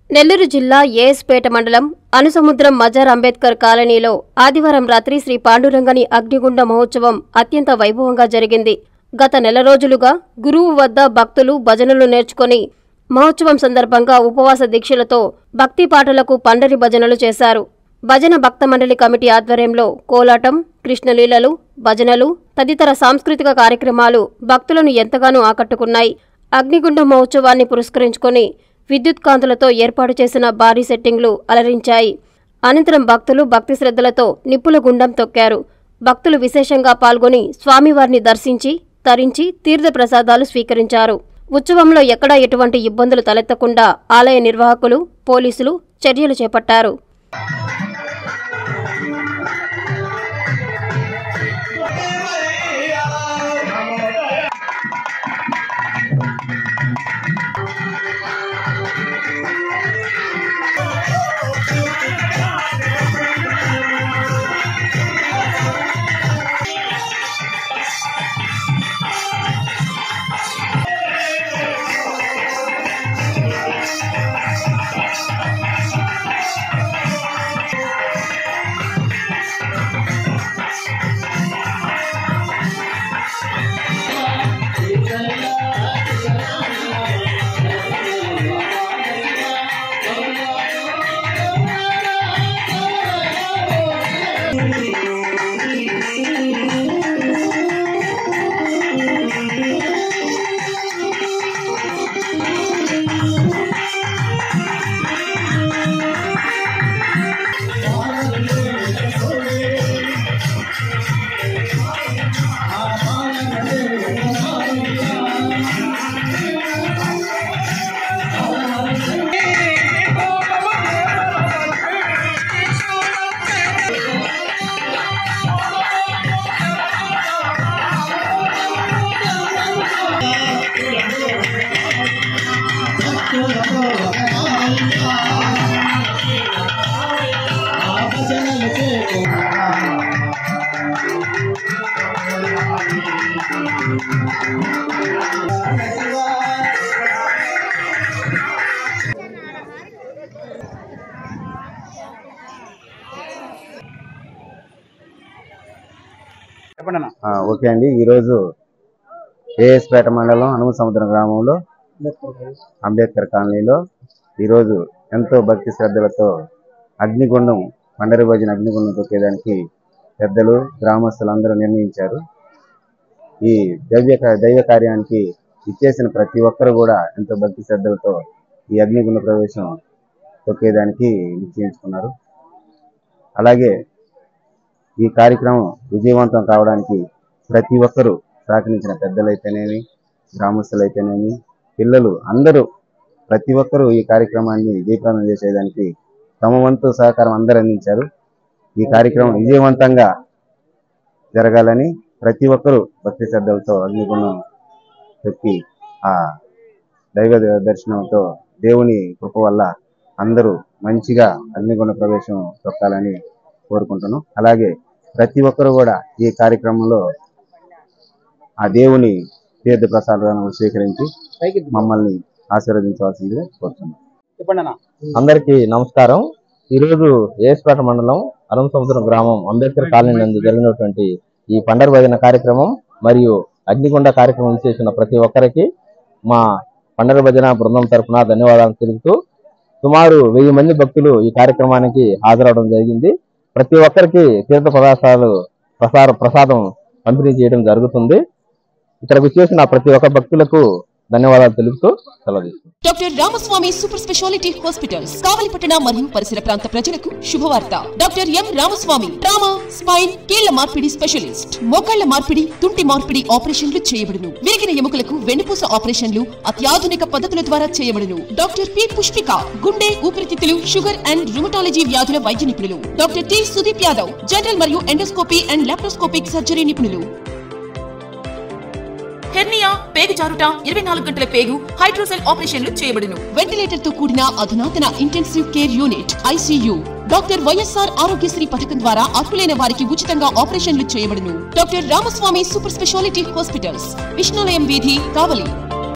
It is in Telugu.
నెల్లూరు జిల్లా ఏఎస్పేట మండలం అనుసముద్రం మజార్ అంబేద్కర్ కాలనీలో ఆదివారం రాత్రి శ్రీ పాండురంగని అగ్నిగుండ మహోత్సవం అత్యంత వైభవంగా జరిగింది గత నెల రోజులుగా గురువు వద్ద భక్తులు భజనలు నేర్చుకొని మహోత్సవం సందర్భంగా ఉపవాస దీక్షలతో భక్తి పాటలకు పండరి భజనలు చేశారు భజన భక్త మండలి కమిటీ ఆధ్వర్యంలో కోలాటం కృష్ణలీలలు భజనలు తదితర సాంస్కృతిక కార్యక్రమాలు భక్తులను ఎంతగానో ఆకట్టుకున్నాయి అగ్నిగుండ మహోత్సవాన్ని పురస్కరించుకొని విద్యుత్ కాంతులతో ఏర్పాటు చేసిన భారీ సెట్టింగ్లు అలరించాయి అనంతరం భక్తులు భక్తి శ్రద్ధలతో నిప్పుల గుండం తొక్కారు భక్తులు విశేషంగా పాల్గొని స్వామివారిని దర్శించి తరించి తీర్థ ప్రసాదాలు స్వీకరించారు ఉత్సవంలో ఎక్కడా ఎటువంటి ఇబ్బందులు తలెత్తకుండా ఆలయ నిర్వాహకులు పోలీసులు చర్యలు చేపట్టారు చెప్పండి అన్న ఆ, ఓకే అండి ఈరోజు ఏఎస్పేట మండలం అనుమ సముద్రం గ్రామంలో అంబేద్కర్ కాలనీలో ఈరోజు ఎంతో భక్తి శ్రద్ధలతో అగ్నిగుండం పండరి భోజన అగ్నిగుండం తొక్కేదానికి పెద్దలు గ్రామస్తులు అందరూ నిర్ణయించారు ఈ దైవ దైవ కార్యానికి ఇచ్చేసిన ప్రతి ఒక్కరు కూడా ఎంతో భక్తి శ్రద్ధలతో ఈ అగ్నిగుండ ప్రవేశం తొక్కేదానికి నిశ్చయించుకున్నారు అలాగే ఈ కార్యక్రమం విజయవంతం కావడానికి ప్రతి ఒక్కరూ సహకరించిన పెద్దలైతేనేమి గ్రామస్తులైతేనేమి పిల్లలు అందరూ ప్రతి ఒక్కరూ ఈ కార్యక్రమాన్ని విజయప్రదం చేసేదానికి తమ వంతు సహకారం అందరూ అందించారు ఈ కార్యక్రమం విజయవంతంగా జరగాలని ప్రతి ఒక్కరూ భక్తి శ్రద్ధలతో అగ్నిగుణం తొక్కి ఆ దైవ దర్శనంతో దేవుని కృప వల్ల అందరూ మంచిగా అగ్నిగుణ ప్రవేశం తొక్కాలని కోరుకుంటున్నాను అలాగే ప్రతి ఒక్కరు కూడా ఈ కార్యక్రమంలో ఆ దేవుని తీర్థ ప్రసాదాలను స్వీకరించి పైకి మమ్మల్ని ఆశీర్వదించవలసిందిగా కోరుతున్నాను చెప్పండి అన్న అందరికీ నమస్కారం ఈరోజు ఏస్పేట మండలం అరుణ సముద్రం గ్రామం అంబేద్కర్ కాలనీ నందు జరిగినటువంటి ఈ పండగ భజన కార్యక్రమం మరియు అగ్నిగుండ కార్యక్రమం చేసిన ప్రతి ఒక్కరికి మా పండగ భజన బృందం తరఫున ధన్యవాదాలు తెలుపుతూ సుమారు వెయ్యి మంది భక్తులు ఈ కార్యక్రమానికి హాజరవడం జరిగింది ప్రతి ఒక్కరికి తీర్థ పదార్థాలు ప్రసార ప్రసాదం పంపిణీ చేయడం జరుగుతుంది ఇక్కడికి వచ్చేసిన ప్రతి ఒక్క భక్తులకు ధన్యవాదాలు తెలుపుతూ సెలవు తీసుకుంటాను. Doctor Ramaswamy super speciality hospitals కావలిపట్టణ మరియు పరిసర ప్రాంత ప్రజలకు శుభవార్త doctor M Ramaswamy trauma spine కీళ్ల మార్పిడి స్పెషలిస్ట్ మోకాళ్ల మార్పిడి తుంటి మార్పిడి ఆపరేషన్లు చేయబడును విరిగిన ఎముకలకు వెన్నుపూస ఆపరేషన్లు అత్యాధునిక పద్ధతుల ద్వారా చేయబడును డాక్టర్ పి పుష్పిక గుండె ఊపిరితిత్తులు షుగర్ అండ్ రుమటాలజీ వ్యాధుల వైద్య నిపుణులు doctor T Sudeep Yadav general మరియు ఎండోస్కోపీ అండ్ లాప్రోస్కోపిక్ సర్జరీ నిపుణులు హెర్నియా పేగు జారుట ఇరవై నాలుగు గంటల పేగు హైడ్రోసెల్ ఆపరేషన్లు చేయబడును వెంటిలేటర్ తో కూడిన అధునాతన intensive care unit ICU doctor YSR Aarogyasri పథకం ద్వారా అర్హులైన వారికి ఉచితంగా ఆపరేషన్లు చేయబడును doctor Ramaswamy super speciality hospitals Vishnulayam వీధి కావలి